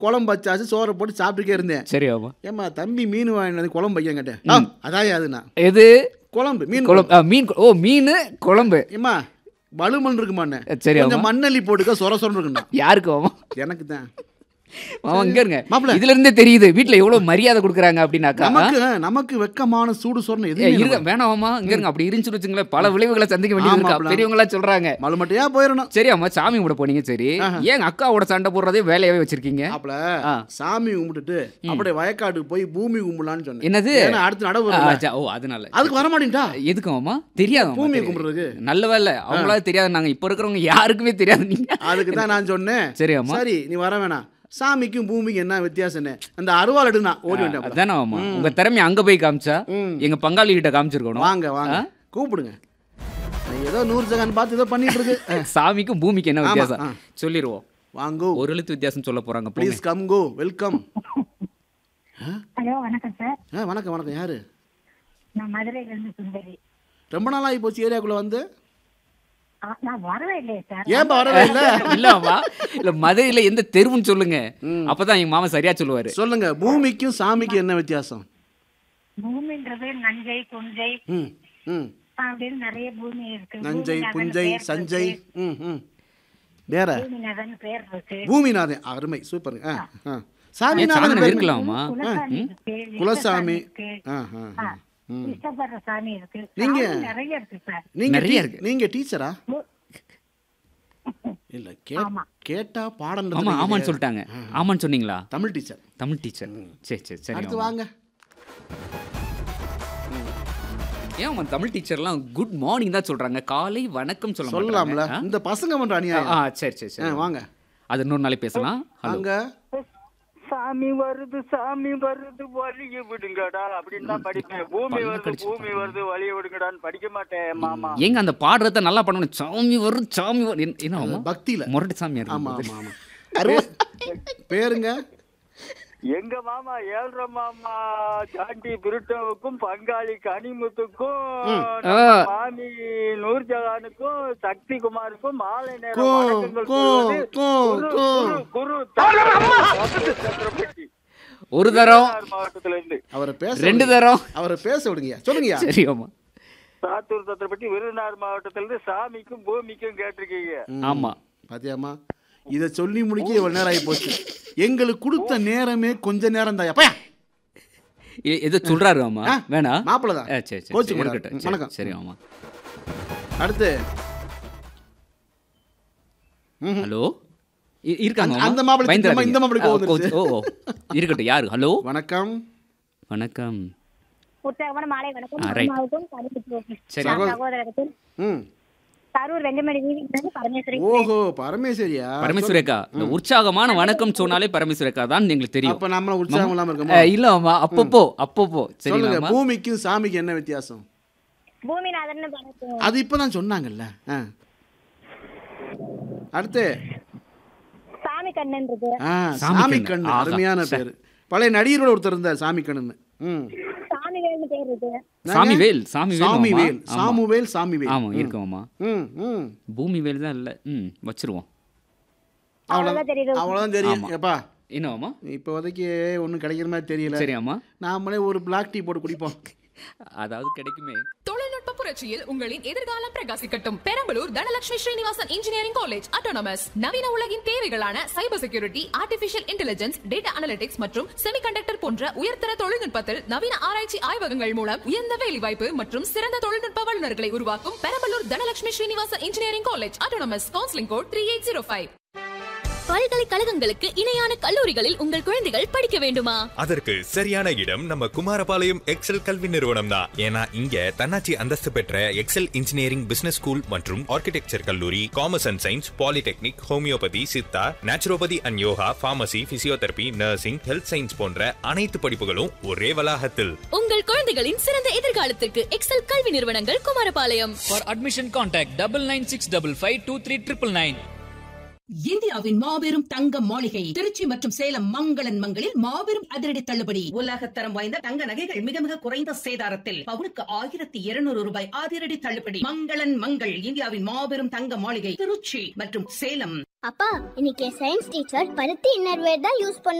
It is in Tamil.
குழம்பு வச்சாச்சு சோறை போட்டு சாப்பிட்டுக்கே இருந்தேன் சரி ஆமா ஏம்மா தம்பி மீன் வாங்கிட்டு வந்து குழம்பு வைக்க கேட்டேன் ஆ, அதான் அதுண்ணா எது குழம்பு மீன் குழம்பு ஆ, மீன் கு- ஓ மீன் குழம்பு ஏம்மா வலுமண் இருக்குமாண்ணே சரி கொஞ்சம் மண்ணள்ளி போட்டுக்க சொர சொரன்னு இருக்குண்ணா யாருக்கு ஆமா எனக்கு தான் ஆமா இங்க இருங்க மாப்பிள. இதுல இருந்தே தெரியுது வீட்ல எவ்வளவு மரியாதை கொடுக்குறாங்க அப்படின்னாக்கா நமக்கு நமக்கு வெக்கமான சூடு சொரணை ஏ, எதுவும் இருங்க வேணாமா இங்க இருங்க அப்படி இருந்துச்சுன்னு வச்சுங்களேன் பல விளைவுகளை சந்திக்க வேண்டியது இருக்கா ஆமாப்ல. பெரியவங்க எல்லாம் சொல்றாங்க மலுமட்டையா போயிடணும் சரி அம்மா சாமி கும்பிட போனீங்க சரி ஏன் அக்காவோட சண்டை போடுறதே வேலையாவே வச்சிருக்கீங்க அப்பல ஆ. சாமி கும்பிட்டுட்டு அப்படியே வயக்காட்டுக்கு போய் பூமி கும்பிடலான்னு சொன்னேன் என்னது? ஏன்னா அடுத்து நடவு ஆ, வரும்ல. சா- ஓ அதனால அதுக்கு வர மாட்டேன்டா எதுக்கு அம்மா தெரியாது பூமியை கும்பிடுறதுக்கு நல்ல வேலை அவங்களால தெரியாது நாங்க இப்ப இருக்கிறவங்க யாருக்குமே தெரியாது நீங்க அதுக்கு தான் நான் சொன்னேன் சரி அம்மா சரி நீ வர வேணாம் சாமிக்கும் பூமிக்கும் என்ன வித்தியாசம்னு அந்த அருவாள் எடுனா ஓடி வந்தேன் அதானே அம்மா உங்க திறமைய அங்க போய் காமிச்சா ம். எங்க பங்காளி கிட்ட காமிச்சிருக்கணும் வாங்க வாங்க கூப்பிடுங்க நான் ஏதோ நூறு செகண்ட் பார்த்து ஏதோ பண்ணிட்டு இருக்கு அஹ், சாமிக்கும் பூமிக்கு என்ன ஆமா, வித்தியாசம் ஆ. சொல்லிடுவோம் வாங்கோ ஒரு எழுத்து வித்தியாசம் சொல்ல போறாங்க போங்க. Please come go welcome hello வணக்கம் சார் ஆ வணக்கம் வணக்கம் யாரு நான் மதுரையிலேருந்து சுந்தரி ரொம்ப நாள் ஆகி போச்சு ஏரியாக்குள்ள வந்து ஆ, நான் வரவே இல்லையே சார் ஏன்பா வரவே இல்ல இல்லம்மா இல்ல மதுரையில எந்த தெருவுன்னு சொல்லுங்க அப்பதான் எங்க மாமா சரியா சொல்லுவாரு சொல்லுங்க பூமிக்கும் சாமிக்கும் என்ன வித்தியாசம் பூமின்றது நஞ்சை புஞ்சை ம் ம் அப்படின்னு நிறைய பூமி இருக்கு நஞ்சை பூமிநாதன் புஞ்சை பேர் சஞ்சை இருக்கு. ம் ம் வேற பூமிநாதன் பேர் இருக்கு பூமிநாதன் அருமை சூப்பருங்க ஆ ஆ ஏன் சாமிநாதன் சாதனை பேர் இருக்கலாமா குலசாமி இருக்கு குலசாமி இருக்கு ஆ ஆ ஆ. ம். இஷ்டப்படுற சாமி இருக்கு நீங்க- சாமி நிறைய இருக்கு சார் நீங்க நிறைய டீ- இருக்கு. நீங்க டீச்சரா ஓ, இல்ல கே ஆமா. கேட்டா பாடம் ஆமா ஆமான்னு சொல்லிட்டாங்க ஆமான்னு சொன்னீங்களா தமிழ் டீச்சர் தமிழ் டீச்சர் சரி சரி சரி அடுத்து ஆமா. வாங்க ஏன் அம்மா தமிழ் டீச்சர்லாம் குட் மார்னிங் தான் சொல்றாங்க காலை வணக்கம் சொல்ல சொல்லலாம்ல மாட்டாங்க. இந்த பசங்க பண்ற ஆ, அநியாயம் ஆ சரி சரி ஆ, சரி வாங்க அது இன்னொரு நாளைக்கு பேசலாம் ஹலோ வாங்க சாமி வருது சாமி வருது வழிய விடுங்கடா அப்படின்னு தான் படிப்பேன் பூமி பல்ல வருது கடிச்சு பூமி வருது வழிய விடுங்கடான்னு படிக்க மாட்டேன் மாமா ஏங்க அந்த பாடுறத நல்லா பண்ணணும் சாமி வரும் சாமி வரும் என்ன- என்ன ஆமா பக்தியில முரட்டு சாமி ஆமா இருக்கு ஆமா ஆமா பே- பேருங்க எங்க மாமா ஏழ்ற மாமா சாண்டி பிருட்டோவுக்கும் பங்காளி கனிமுத்துக்கும் நம்ம ஆ. மாமி நூர்ஜஹானுக்கும் சக்தி குமாருக்கும் மாலை நேரம் கோ, வணக்கங்கள் கோ, சொல்வது கோ, குரு, கோ. குரு, குரு சத்திரப்பட்டி ஒரு தரம் விருதுநகர் மாவட்டத்துல இருந்து அவரை பேச ரெண்டு விடுங்க. தரம் அவரை பேச விடுங்க சொல்லுங்கய்யா சரி ஆமா சாத்தூர் சத்திரப்பட்டி விருதுநகர் மாவட்டத்துல இருந்து சாமிக்கும் பூமிக்கும் கேட்டிருக்கீங்க ம். ஆமா பாத்தியாமா இத சொல்லி முடிக்க இவ்வளவு நேரம் ஆகி போச்சு எங்களுக்கு கொடுத்த நேரமே கொஞ்ச நேரம் தான் பையா எ- எதோ சொல்றாரு ஆமா ஆ, வேணா மாப்பிள்ளை தான் ஆ, சரி சரி, கோச்சுக்க சரி கூடாது. இருக்கட்டும் வணக்கம். சரி, சரி ஆமா அடுத்து ம்ஹும். ஹலோ இ- இருக்காங்க அந்த- ஆமா? அந்த மாப்பிள்ளை பயந்துடாதீங்க. இந்த மாப்பிள்ளை ஆ, கோவம் கோச்சு- ஓ ஓ இருக்கட்டும் யாரு ஹலோ வணக்கம் வணக்கம் உற்சாகமான மாலை வணக்கம் ஆ, right. மாமாவுக்கும் கனிமுத்துவுக்கும். சரி. நான் சகோதரருக்கும் ம் கரூர் வெங்கமணி வீதியிலிருந்து பரமேஸ்வரி ஓஹோ பரமேஸ்வரியா பரமேஸ்வரக்கா இந்த உற்சாகமான வணக்கம் சொன்னாலே பரமேஸ்வரக்கா தான் எங்களுக்கு தெரியும் அப்ப நம்மள உற்சாகம் இல்லாம ஆ, இருக்கோமா இல்ல ஆமா அப்பப்போ அப்பப்போ சொல்லுங்க சரிங்களா பூமிக்கும் சாமிக்கும் என்ன வித்தியாசம் பூமிநாதன் பணத்து அது இப்பதான் சொன்னாங்கல்ல ஆ. அடுத்து சாமி கண்ணன் இருக்கு ஆ, சாமி சாமி கண்ணு. கண்ணு ஆஹா. அருமையான பேரு பழைய நடிகரோட ஒருத்தர் இருந்தார் சாமி கண்ணுன்னு ம் சாமி வேல்னு பேர் இருக்கு சாமி வேல் சாமி வேல் சாமி ஆமா. வேல் ஆமா. சாமுவேல் சாமி வேல் ஆமா இருக்குமாமா ம் ம் பூமி வேல் தான் இல்ல ம் வச்சிருவோம் அவ்வளவுதான் தெரியுது அவ்வளவுதான் தெரியும் ஆமா. எப்பா என்னவாமா இப்போதைக்கு ஒன்றும் கிடைக்கிற மாதிரி தெரியல சரி ஆமா நாமளே ஒரு பிளாக் டீ போட்டு குடிப்போம் அதாவது கிடைக்குமே தொழில்நுட்ப புரட்சியில் உங்களின் எதிர்காலம் பிரகாசிக்கட்டும் Perambalur Dhanalakshmi Srinivasan engineering college autonomous நவீன உலகின் தேவைகளான cyber security artificial intelligence data analytics மற்றும் செமிகண்டக்டர் போன்ற உயர்தர தொழில்நுட்பத்தில் நவீன ஆராய்ச்சி ஆய்வகங்கள் மூலம் உயர்ந்த வேலைவாய்ப்பு மற்றும் சிறந்த தொழில்நுட்ப வல்லுநர்களை உருவாக்கும் Perambalur Dhanalakshmi Srinivasan engineering college autonomous counselling code three eight zero five பல்கலைக்கழகங்களுக்கு இணையான கல்லூரிகளில் உங்கள் குழந்தைகள் படிக்க வேண்டுமா அதற்கு சரியான இடம் நம்ம குமாரபாளையம் எக்ஸல் கல்வி நிறுவனம் தான் ஏன்னா இங்க தன்னாட்சி அந்தஸ்து பெற்ற எக்ஸல் இன்ஜினியரிங் பிசினஸ் ஸ்கூல் மற்றும் ஆர்கிடெக்சர் கல்லூரி commerce and science polytechnic homoeopathy Siddha naturopathy and yoga pharmacy physiotherapy nursing health science போன்ற அனைத்து படிப்புகளும் ஒரே வளாகத்தில் உங்கள் குழந்தைகளின் சிறந்த எதிர்காலத்திற்கு எக்ஸல் கல்வி நிறுவனங்கள் Kumarapalayam For admission, contact double nine six double five two three triple nine. இந்தியாவின் மாபெரும் தங்க மாளிகை திருச்சி மற்றும் சேலம் மங்களன் மங்களில் மாபெரும் அதிரடி தள்ளுபடி உலகத்தரம் வாய்ந்த தங்க நகைகள் மிக மிக குறைந்த சேதாரத்தில் பவுனுக்கு ஆயிரத்தி இருநூறு ரூபாய் அதிரடி தள்ளுபடி மங்களன் மங்கள் இந்தியாவின் மாபெரும் தங்க மாளிகை திருச்சி மற்றும் சேலம் அப்பா இன்னைக்கு சயின்ஸ் டீச்சர் பருத்தி இன்னர்வேர் தான் யூஸ் பண்ண